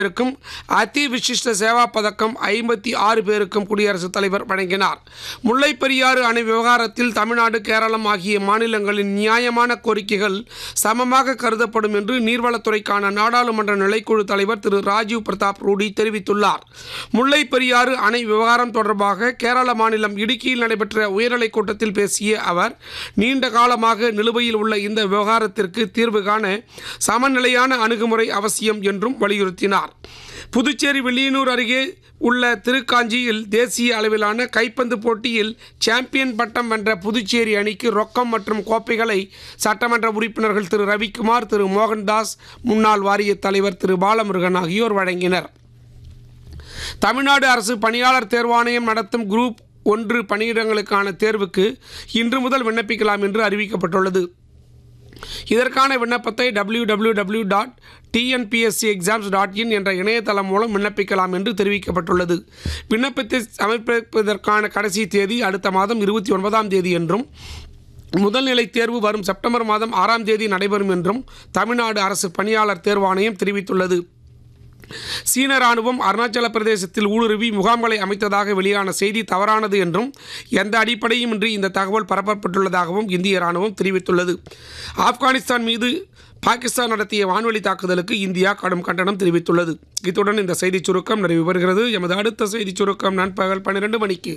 பேருக்கும் அதி விசிஷ்ட சேவா பதக்கம் ஐம்பத்தி ஆறு பேருக்கும் குடியரசுத் தலைவர் வழங்கினார் முல்லைப் பெரியாறு அணை விவகாரத்தில் தமிழ்நாடு கேரளம் ஆகிய மாநிலங்களின் நியாயமான கோரிக்கைகள் சமமாக கருதப்படும் என்று நீர்வளத்துறைக்கான நாடாளுமன்ற நிலைக்குழு தலைவர் திரு ராஜீவ் பிரதாப் ரூடி தெரிவித்துள்ளார் முல்லைப் பெரியாறு அணை விவகாரம் தொடர்பாக கேரள மாநிலம் இடுக்கியில் நடைபெற்ற உயர்நிலைக் கூட்டத்தில் பேசிய அவர் நீண்ட காலமாக நிலுவையில் உள்ள இந்த விவகாரத்திற்கு தீர்வு காண சமநிலையான அணுகுமுறை அவசியம் என்றும் வலியுறுத்தினார் புதுச்சேரி வில்லியனூர் அருகே உள்ள திருக்காஞ்சியில் தேசிய அளவிலான கைப்பந்து போட்டியில் சாம்பியன் பட்டம் வென்ற புதுச்சேரி அணிக்கு ரொக்கம் மற்றும் கோப்பைகளை சட்டமன்ற உறுப்பினர்கள் திரு ரவிக்குமார் திரு மோகன்தாஸ் முன்னாள் வாரிய தலைவர் திரு பாலமுருகன் ஆகியோர் வழங்கினர் தமிழ்நாடு அரசு பணியாளர் தேர்வாணையம் நடத்தும் குரூப் ஒன்று பணியிடங்களுக்கான தேர்வுக்கு இன்று முதல் விண்ணப்பிக்கலாம் என்று அறிவிக்கப்பட்டுள்ளது இதற்கான விண்ணப்பத்தை W W W dot TNPSC exams dot in என்ற இணையதளம் மூலம் விண்ணப்பிக்கலாம் என்று தெரிவிக்கப்பட்டுள்ளது விண்ணப்பத்தை சமர்ப்பிப்பதற்கான கடைசி தேதி அடுத்த மாதம் இருபத்தி ஒன்பதாம் தேதி என்றும் முதல்நிலை தேர்வு வரும் செப்டம்பர் மாதம் ஆறாம் தேதி நடைபெறும் என்றும் தமிழ்நாடு அரசு பணியாளர் தேர்வாணையம் தெரிவித்துள்ளது சீன ராணுவம் அருணாச்சல பிரதேசத்தில் ஊடுருவி முகாம்களை அமைத்ததாக வெளியான செய்தி தவறானது என்றும் எந்த அடிப்படையும் இன்றி இந்த தகவல் பரப்பப்பட்டுள்ளதாகவும் இந்திய ராணுவம் தெரிவித்துள்ளது ஆப்கானிஸ்தான் மீது பாகிஸ்தான் நடத்திய வான்வழி தாக்குதலுக்கு இந்தியா கடும் கண்டனம் தெரிவித்துள்ளது இத்துடன் இந்த செய்திச் சுருக்கம் நிறைவு பெறுகிறது எமது அடுத்த செய்திச் சுருக்கம் நண்பகல் பன்னிரண்டு மணிக்கு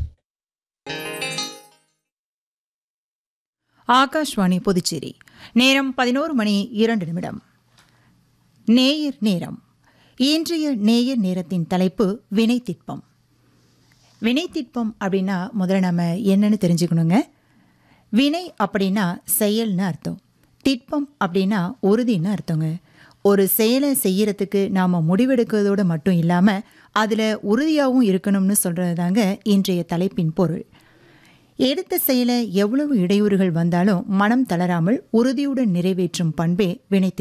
ஆகாஷ்வாணி புதுச்சேரி நேரம் பதினோரு மணி இரண்டு நிமிடம் நேயர் நேரம் இன்றைய நேயர் நேரத்தின் தலைப்பு வினைத்திட்பம் வினைத்திட்பம் அப்படின்னா முதல்ல நம்ம என்னன்னு தெரிஞ்சுக்கணுங்க வினை அப்படின்னா செயல்னு அர்த்தம் திட்பம் அப்படின்னா உறுதின்னு அர்த்தங்க ஒரு செயலை செய்யறதுக்கு நாம் முடிவெடுக்கிறதோடு மட்டும் இல்லாமல் அதில் உறுதியாகவும் இருக்கணும்னு சொல்கிறது தாங்க இன்றைய தலைப்பின் பொருள் எடுத்த செயலை எவ்வளவு இடையூறுகள் வந்தாலும் மனம் தளராமல் உறுதியுடன் நிறைவேற்றும் பண்பே வினைத்திட்பம்